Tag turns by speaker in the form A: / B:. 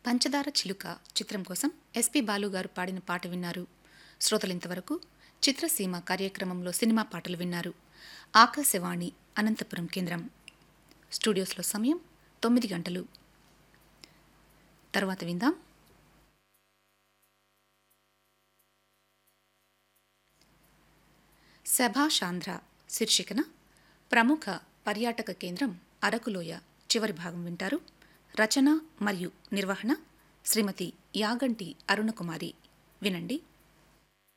A: పంచదార చిలుక చిత్రం కోసం ఎస్పి బాలు గారు పాడిన పాట విన్నారు శ్రోతలింతవరకు చిత్రసీమ కార్యక్రమంలో సినిమా పాటలు విన్నారు ఆకాశవాణి అనంతపురం కేంద్రం స్టూడియోస్లో సమయం తొమ్మిది గంటలు తర్వాత విందాం సభాషాంధ్ర శీర్షికన ప్రముఖ పర్యాటక కేంద్రం అరకులోయ చివరి భాగం వింటారు రచన మరియు నిర్వహణ శ్రీమతి యాగంటి అరుణకుమారి వినండి